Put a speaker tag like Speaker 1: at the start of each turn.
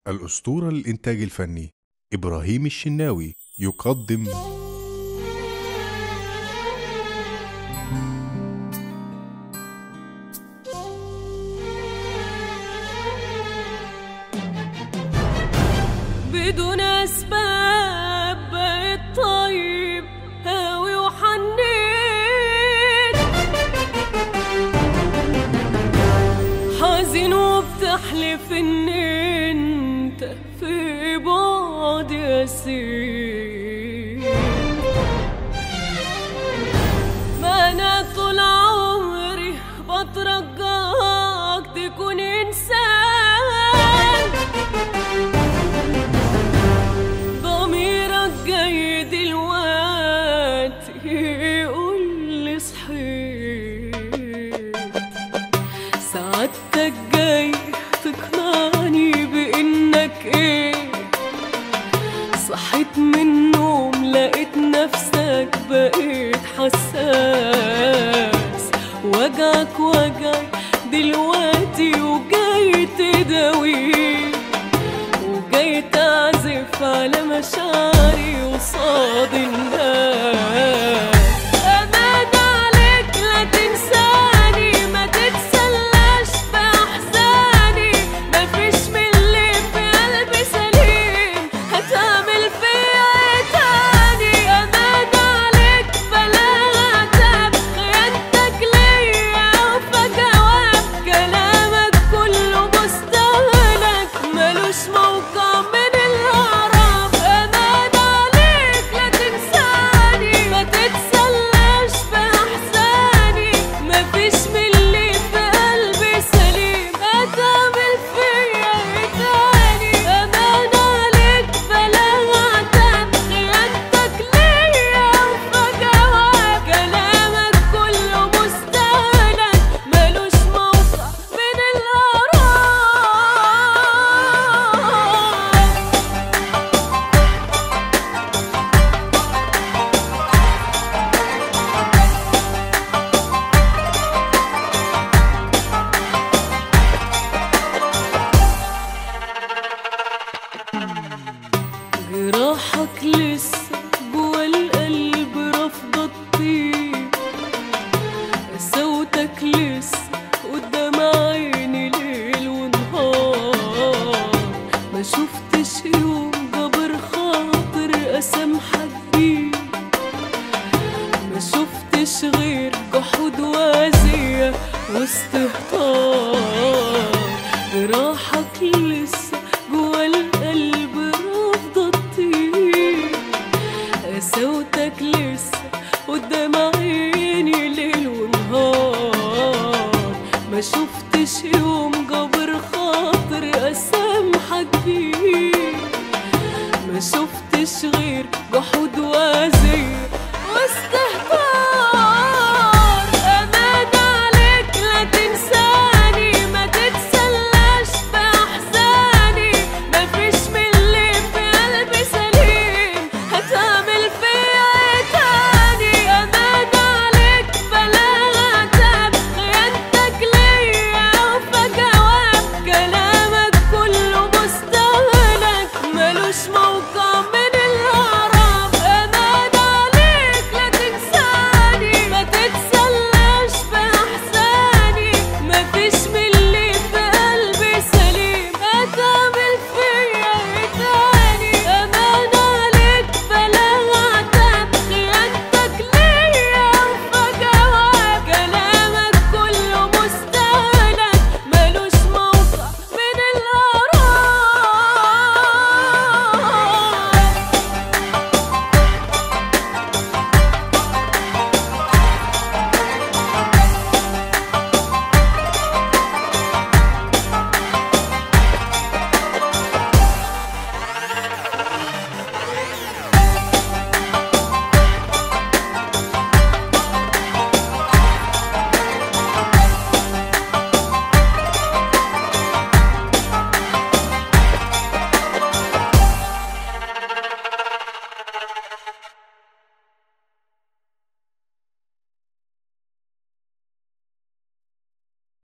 Speaker 1: الأسطورة للإنتاج الفني إبراهيم الشناوي يقدم
Speaker 2: بدون أسباب بقيت طيب هاوي وحنين حزين وبتحلف إن أنت في بعد يسير ما أنا طول عمري بترجاك تكون إنسان ضميرك جاي دلوقتي يقول لي صحيت سعادتك جاي تقنعني بانك ايه صحيت من النوم لقيت نفسك بقيت حساس وجعك وجعي دلوقتي وجاي تداويه وجاي تعزف على مشاعري وصاد الناس أمان عليك لا تنساني ما تتسلاش بأحزاني مفيش من اللي في قلبي سليم هتعمل فيا ايه تاني أمان عليك بلا عتاب خيانتك ليا وفا جواب كلامك كله مستهلك ملوش موقع من الأعراب أمان عليك لا تنساني ما تتسلاش بأحزاني مفيش من اللي في قلبي سليم هتعمل فيا ايه تاني أمان عليك بلا عتاب خيانتك ليا وفا جواب كلامك كله مستهلك ملوش موقع من الأعراب جراحك لسه جوا القلب رافضة تطير صوتك لسه قدام عيني ليل ونهار ما شفتش